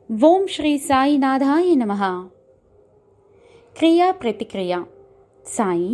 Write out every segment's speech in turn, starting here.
ఓం శ్రీ సాయినాథాయ నమ క్రియా ప్రతిక్రియ సాయి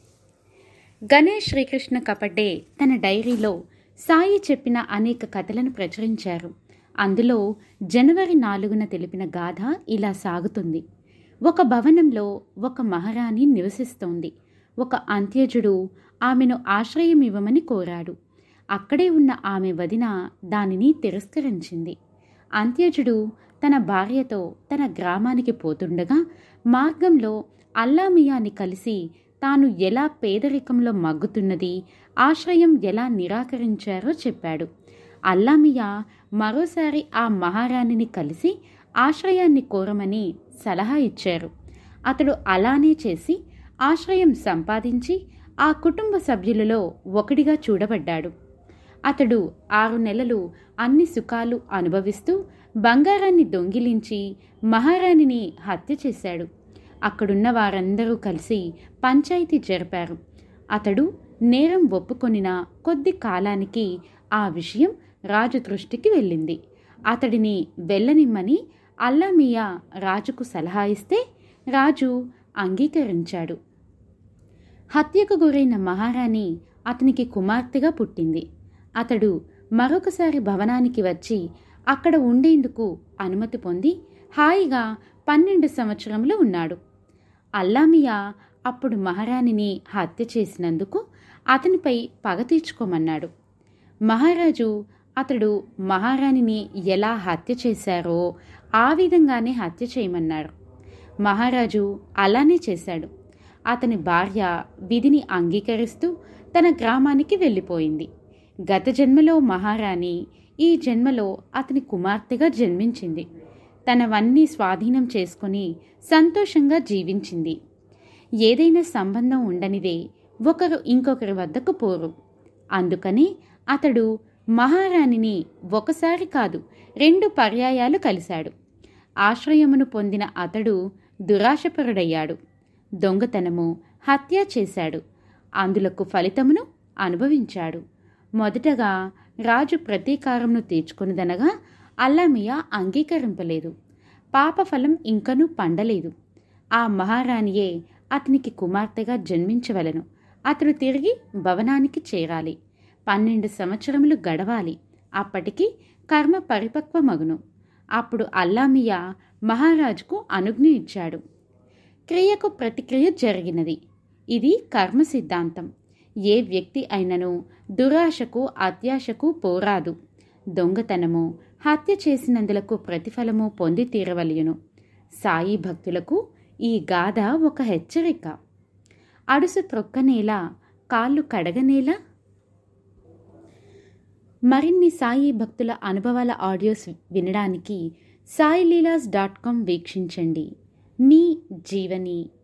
గణేష్ శ్రీకృష్ణ కపడ్డే తన డైరీలో సాయి చెప్పిన అనేక కథలను ప్రచురించారు అందులో జనవరి నాలుగున తెలిపిన గాథ ఇలా సాగుతుంది ఒక భవనంలో ఒక మహారాణి నివసిస్తోంది ఒక అంత్యజుడు ఆమెను ఆశ్రయం ఇవ్వమని కోరాడు అక్కడే ఉన్న ఆమె వదిన దానిని తిరస్కరించింది అంత్యజుడు తన భార్యతో తన గ్రామానికి పోతుండగా మార్గంలో అల్లామియాని కలిసి తాను ఎలా పేదరికంలో మగ్గుతున్నది ఆశ్రయం ఎలా నిరాకరించారో చెప్పాడు అల్లామియా మరోసారి ఆ మహారాణిని కలిసి ఆశ్రయాన్ని కోరమని సలహా ఇచ్చారు అతడు అలానే చేసి ఆశ్రయం సంపాదించి ఆ కుటుంబ సభ్యులలో ఒకటిగా చూడబడ్డాడు అతడు ఆరు నెలలు అన్ని సుఖాలు అనుభవిస్తూ బంగారాన్ని దొంగిలించి మహారాణిని హత్య చేశాడు అక్కడున్న వారందరూ కలిసి పంచాయతీ జరిపారు అతడు నేరం ఒప్పుకొనిన కొద్ది కాలానికి ఆ విషయం రాజు దృష్టికి వెళ్ళింది అతడిని వెళ్ళనిమ్మని అల్లామియా రాజుకు సలహా ఇస్తే రాజు అంగీకరించాడు హత్యకు గురైన మహారాణి అతనికి కుమార్తెగా పుట్టింది అతడు మరొకసారి భవనానికి వచ్చి అక్కడ ఉండేందుకు అనుమతి పొంది హాయిగా పన్నెండు సంవత్సరంలో ఉన్నాడు అల్లామియా అప్పుడు మహారాణిని హత్య చేసినందుకు అతనిపై పగ తీర్చుకోమన్నాడు మహారాజు అతడు మహారాణిని ఎలా హత్య చేశారో ఆ విధంగానే హత్య చేయమన్నాడు మహారాజు అలానే చేశాడు అతని భార్య విధిని అంగీకరిస్తూ తన గ్రామానికి వెళ్ళిపోయింది గత జన్మలో మహారాణి ఈ జన్మలో అతని కుమార్తెగా జన్మించింది తనవన్నీ స్వాధీనం చేసుకుని సంతోషంగా జీవించింది ఏదైనా సంబంధం ఉండనిదే ఒకరు ఇంకొకరి వద్దకు పోరు అందుకని అతడు మహారాణిని ఒకసారి కాదు రెండు పర్యాయాలు కలిశాడు ఆశ్రయమును పొందిన అతడు దురాశపరుడయ్యాడు దొంగతనము హత్య చేశాడు అందులకు ఫలితమును అనుభవించాడు మొదటగా రాజు ప్రతీకారంను తీర్చుకున్నదనగా అల్లామియా అంగీకరింపలేదు పాపఫలం ఇంకనూ పండలేదు ఆ మహారాణియే అతనికి కుమార్తెగా జన్మించవలను అతడు తిరిగి భవనానికి చేరాలి పన్నెండు సంవత్సరములు గడవాలి అప్పటికి కర్మ పరిపక్వమగును అప్పుడు అల్లామియా మహారాజుకు అనుజ్ఞ ఇచ్చాడు క్రియకు ప్రతిక్రియ జరిగినది ఇది కర్మ సిద్ధాంతం ఏ వ్యక్తి అయినను దురాశకు అత్యాశకు పోరాదు దొంగతనము హత్య చేసినందులకు ప్రతిఫలము పొంది తీరవలయును సాయి భక్తులకు ఈ గాథ ఒక హెచ్చరిక అడుసు త్రొక్కనేలా కాళ్ళు కడగనేలా మరిన్ని సాయి భక్తుల అనుభవాల ఆడియోస్ వినడానికి సాయిలీలాస్ డాట్ కామ్ వీక్షించండి మీ జీవని